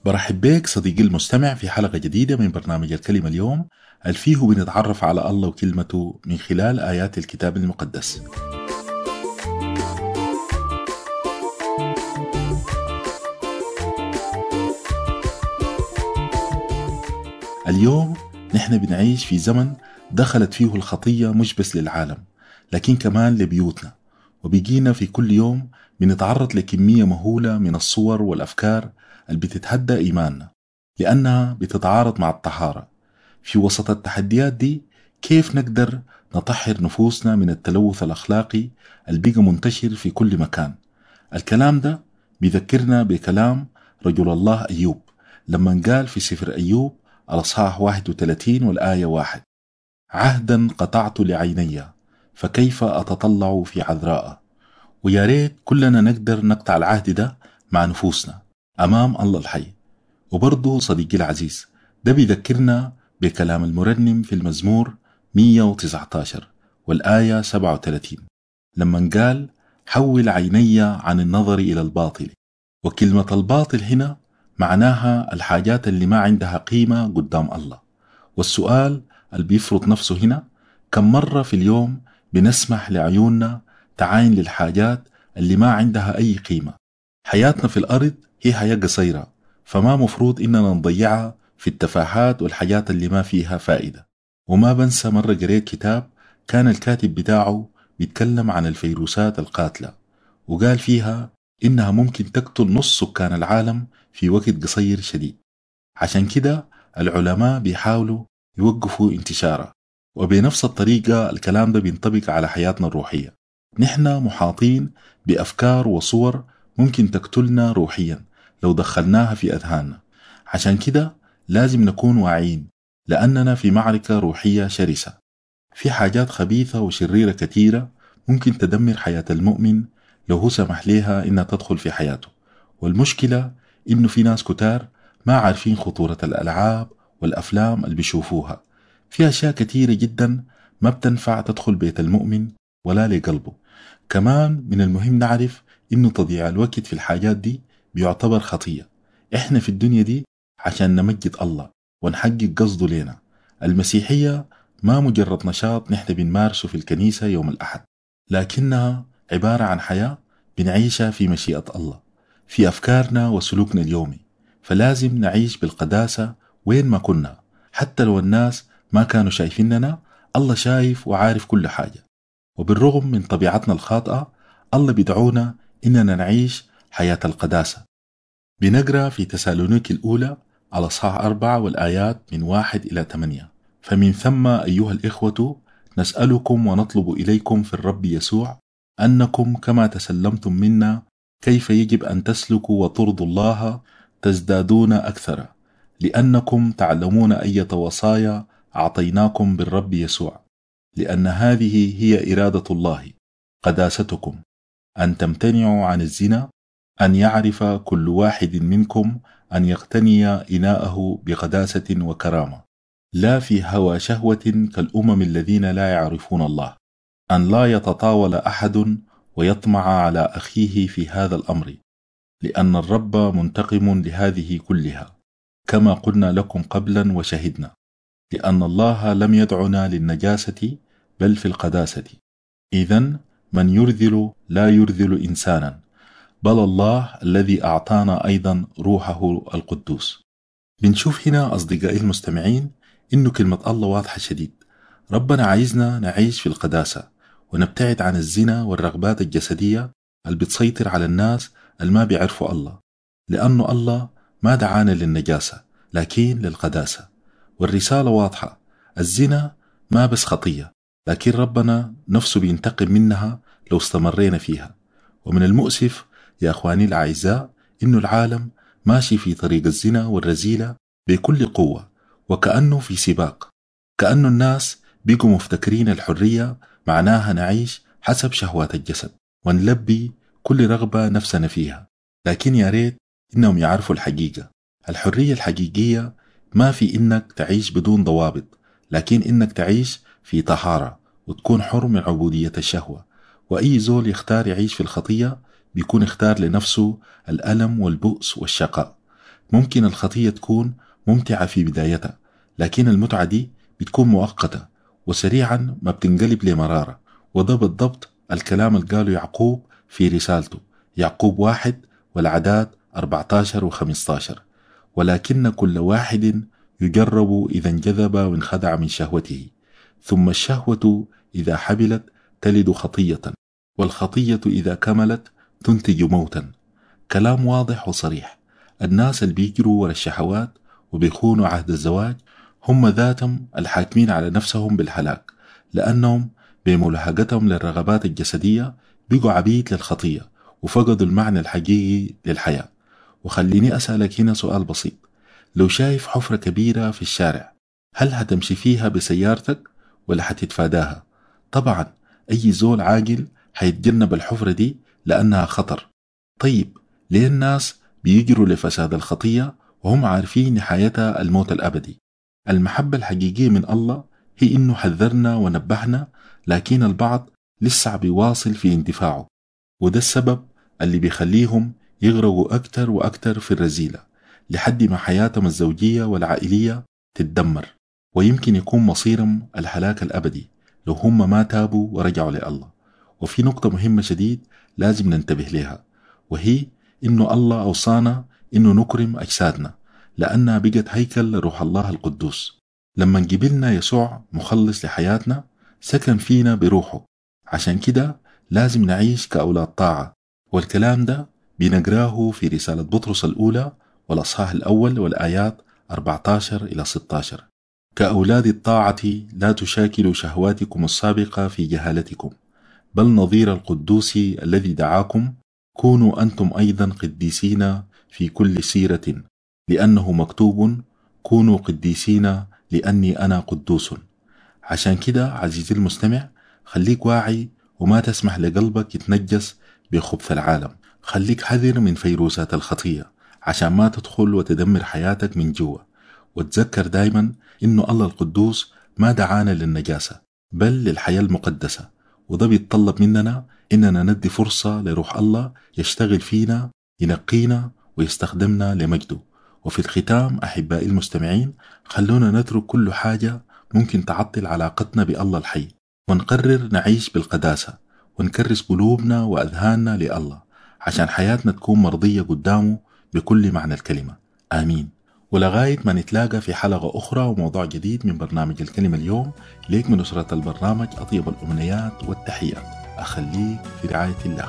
برحب بك صديقي المستمع في حلقة جديدة من برنامج الكلمة اليوم الفيه بنتعرف على الله وكلمته من خلال آيات الكتاب المقدس اليوم نحن بنعيش في زمن دخلت فيه الخطية مش بس للعالم لكن كمان لبيوتنا وبيجينا في كل يوم بنتعرض لكمية مهولة من الصور والأفكار اللي بتتهدى إيماننا لأنها بتتعارض مع الطهارة في وسط التحديات دي كيف نقدر نطهر نفوسنا من التلوث الأخلاقي اللي بقى منتشر في كل مكان الكلام ده بيذكرنا بكلام رجل الله أيوب لما قال في سفر أيوب الأصحاح 31 والآية واحد عهدا قطعت لعيني فكيف أتطلع في عذراء ويا ريت كلنا نقدر نقطع العهد ده مع نفوسنا أمام الله الحي وبرضه صديقي العزيز ده بيذكرنا بكلام المرنم في المزمور 119 والآية 37 لما قال حول عيني عن النظر إلى الباطل وكلمة الباطل هنا معناها الحاجات اللي ما عندها قيمة قدام الله والسؤال اللي بيفرض نفسه هنا كم مرة في اليوم بنسمح لعيوننا تعاين للحاجات اللي ما عندها أي قيمة حياتنا في الأرض هي حياة قصيرة فما مفروض إننا نضيعها في التفاهات والحاجات اللي ما فيها فائدة وما بنسى مرة قريت كتاب كان الكاتب بتاعه بيتكلم عن الفيروسات القاتلة وقال فيها إنها ممكن تقتل نص سكان العالم في وقت قصير شديد عشان كده العلماء بيحاولوا يوقفوا انتشارها وبنفس الطريقة الكلام ده بينطبق على حياتنا الروحية نحن محاطين بأفكار وصور ممكن تقتلنا روحيا لو دخلناها في أذهاننا عشان كده لازم نكون واعيين لأننا في معركة روحية شرسة في حاجات خبيثة وشريرة كثيرة ممكن تدمر حياة المؤمن لو هو سمح لها إنها تدخل في حياته والمشكلة إنه في ناس كتار ما عارفين خطورة الألعاب والأفلام اللي بيشوفوها في أشياء كثيرة جدا ما بتنفع تدخل بيت المؤمن ولا لقلبه كمان من المهم نعرف إنه تضييع الوقت في الحاجات دي بيعتبر خطية إحنا في الدنيا دي عشان نمجد الله ونحقق قصده لنا المسيحية ما مجرد نشاط نحن بنمارسه في الكنيسة يوم الأحد لكنها عبارة عن حياة بنعيشها في مشيئة الله في أفكارنا وسلوكنا اليومي فلازم نعيش بالقداسة وين ما كنا حتى لو الناس ما كانوا شايفيننا الله شايف وعارف كل حاجة وبالرغم من طبيعتنا الخاطئة الله بيدعونا إننا نعيش حياة القداسة بنقرأ في تسالونيك الأولى على صح أربعة والآيات من واحد إلى ثمانية فمن ثم أيها الإخوة نسألكم ونطلب إليكم في الرب يسوع أنكم كما تسلمتم منا كيف يجب أن تسلكوا وترضوا الله تزدادون أكثر لأنكم تعلمون أية وصايا أعطيناكم بالرب يسوع لأن هذه هي إرادة الله قداستكم أن تمتنعوا عن الزنا أن يعرف كل واحد منكم أن يقتني إناءه بقداسة وكرامة لا في هوى شهوة كالأمم الذين لا يعرفون الله أن لا يتطاول أحد ويطمع على أخيه في هذا الأمر لأن الرب منتقم لهذه كلها كما قلنا لكم قبلا وشهدنا لأن الله لم يدعنا للنجاسة بل في القداسة إذا من يرذل لا يرذل إنسانا بل الله الذي أعطانا أيضا روحه القدوس بنشوف هنا أصدقائي المستمعين إنه كلمة الله واضحة شديد ربنا عايزنا نعيش في القداسة ونبتعد عن الزنا والرغبات الجسدية اللي بتسيطر على الناس اللي ما بيعرفوا الله لأنه الله ما دعانا للنجاسة لكن للقداسة والرسالة واضحة الزنا ما بس خطية لكن ربنا نفسه بينتقم منها لو استمرينا فيها ومن المؤسف يا أخواني الأعزاء إنه العالم ماشي في طريق الزنا والرزيلة بكل قوة وكأنه في سباق كأنه الناس بيقوا مفتكرين الحرية معناها نعيش حسب شهوات الجسد ونلبي كل رغبة نفسنا فيها لكن يا ريت إنهم يعرفوا الحقيقة الحرية الحقيقية ما في إنك تعيش بدون ضوابط لكن إنك تعيش في طهارة وتكون حر من عبودية الشهوة وأي زول يختار يعيش في الخطية بيكون اختار لنفسه الألم والبؤس والشقاء ممكن الخطية تكون ممتعة في بدايتها لكن المتعة دي بتكون مؤقتة وسريعا ما بتنقلب لمرارة وده بالضبط الكلام اللي قاله يعقوب في رسالته يعقوب واحد والعداد 14 و 15 ولكن كل واحد يجرب إذا انجذب وانخدع من شهوته ثم الشهوة إذا حبلت تلد خطية والخطية إذا كملت تنتج موتا كلام واضح وصريح الناس اللي بيجروا ورا الشهوات وبيخونوا عهد الزواج هم ذاتهم الحاكمين على نفسهم بالهلاك لأنهم بملاحقتهم للرغبات الجسدية بقوا عبيد للخطية وفقدوا المعنى الحقيقي للحياة وخليني أسألك هنا سؤال بسيط لو شايف حفرة كبيرة في الشارع هل هتمشي فيها بسيارتك ولا هتتفاداها طبعا أي زول عاقل هيتجنب الحفرة دي لأنها خطر طيب ليه الناس بيجروا لفساد الخطية وهم عارفين نهايتها الموت الأبدي المحبة الحقيقية من الله هي إنه حذرنا ونبهنا لكن البعض لسه بيواصل في اندفاعه وده السبب اللي بيخليهم يغرقوا أكتر وأكتر في الرذيلة لحد ما حياتهم الزوجية والعائلية تتدمر ويمكن يكون مصيرهم الهلاك الأبدي لو هم ما تابوا ورجعوا لله وفي نقطة مهمة شديد لازم ننتبه لها وهي إنه الله أوصانا إنه نكرم أجسادنا لأنها بقت هيكل لروح الله القدوس لما جبلنا يسوع مخلص لحياتنا سكن فينا بروحه عشان كده لازم نعيش كأولاد طاعة والكلام ده بنقراه في رسالة بطرس الأولى والأصحاح الأول والآيات 14 إلى 16 كأولاد الطاعة لا تشاكلوا شهواتكم السابقة في جهالتكم بل نظير القدوس الذي دعاكم كونوا أنتم أيضا قديسين في كل سيرة لأنه مكتوب كونوا قديسين لأني أنا قدوس عشان كده عزيزي المستمع خليك واعي وما تسمح لقلبك يتنجس بخبث العالم خليك حذر من فيروسات الخطية عشان ما تدخل وتدمر حياتك من جوا وتذكر دايما إنه الله القدوس ما دعانا للنجاسة بل للحياة المقدسة وده بيتطلب مننا إننا ندي فرصة لروح الله يشتغل فينا ينقينا ويستخدمنا لمجده وفي الختام أحبائي المستمعين خلونا نترك كل حاجة ممكن تعطل علاقتنا بالله الحي ونقرر نعيش بالقداسة ونكرس قلوبنا وأذهاننا لله عشان حياتنا تكون مرضية قدامه بكل معنى الكلمة آمين ولغاية ما نتلاقى في حلقة أخرى وموضوع جديد من برنامج الكلمة اليوم ليك من أسرة البرنامج أطيب الأمنيات والتحيات أخليك في رعاية الله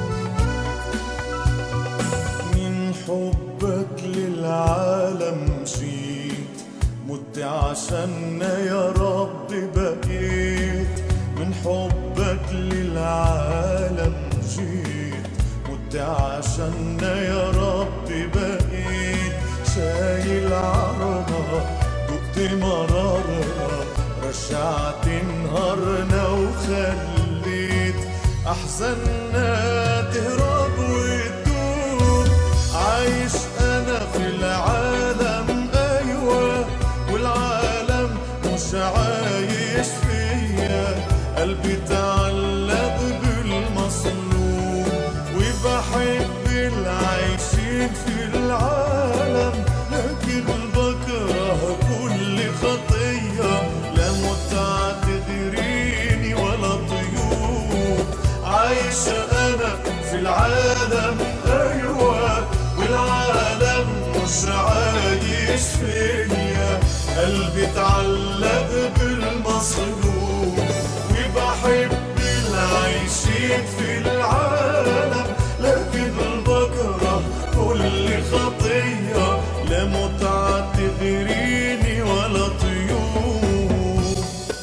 من حبك للعالم جيت مت عشاننا يا رب بقيت من حبك للعالم جيت مت عشاننا يا رب بقيت شايل عرضها دقت مرارها رجعت نهارنا وخليت أحزاننا تهرب وتدوب عايش أنا في العالم أيوة والعالم مش عايش فيا قلبي تعلق بالمصلوب وبحب العايشين في العالم لكن بكره كل خطية لا متعة تدريني ولا طيوب عايش أنا في العالم أيوة والعالم مش عايش فيا قلبي تعلق بالمصلوب وبحب العايشين في العالم لكن بكره كل خطية لا متعة تغريني ولا طيوب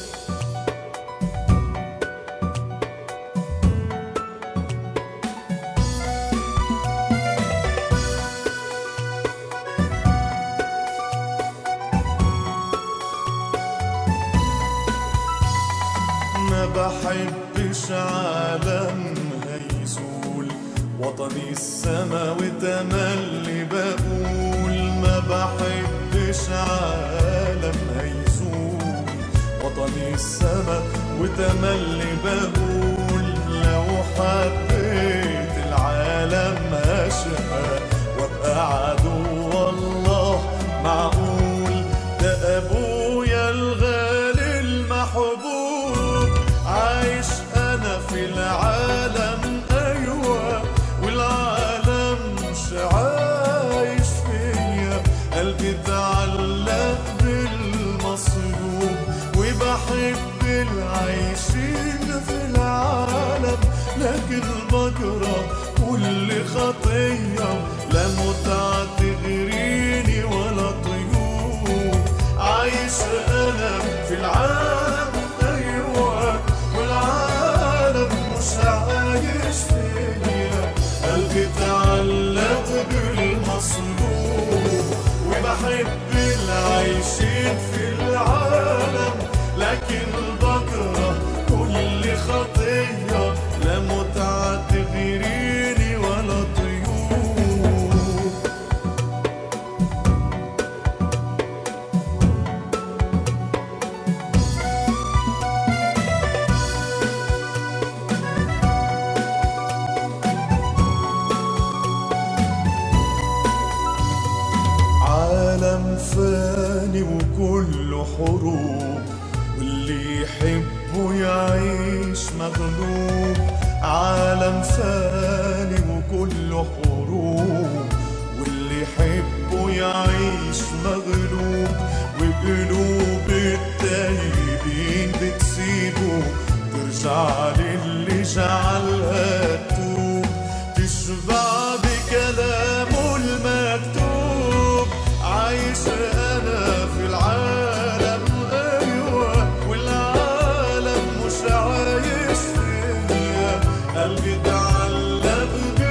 ما بحبش عالم هيزول وطني السما وتملي بقول ما بحبش عالم هيزول وطني السما وتملي بقول لو حبيت العالم هشقى وابقى عدو الله معقول ده ابويا الغالي المحبوب عايش انا في العالم ايوه والعالم مش عايش فيا قلبي تعلق بالمصلوب وبحب العايشين في العالم لكن بكره كل خطيه لا متعه تغريني ولا طيوب عايش انا في العالم ايوه والعالم مش عايش فيا قلبي تعلق بالمصلوب وبحب العايشين في العالم لكن بكره كل خطيه لا متعه تغيريني ولا طيوب عالم فاني وكله حروب واللي يحبه يعيش مغلوب عالم فاني وكله حروب واللي يحبه يعيش مغلوب وقلوب التايبين بتسيبه ترجع للي جعلها تتوب تشبع بكلامه المكتوب عايش انا في العالم ايوه والعالم مش عايش فيا قلبي تعلق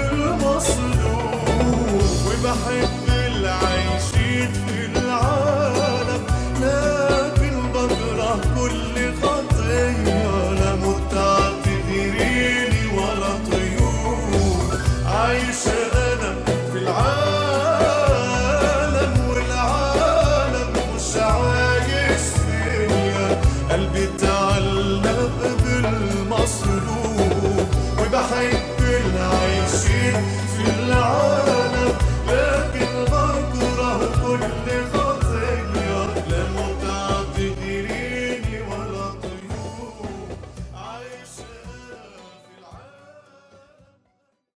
بالمصلوب وبحب العايشين في العالم لكن بكره كل خطيه لا متعه تغيريني ولا طيور عايش انا في العالم والعالم مش عايش فيا قلبي تعلق بالمصلوب وبحب العايشين في العالم لكن بكره كل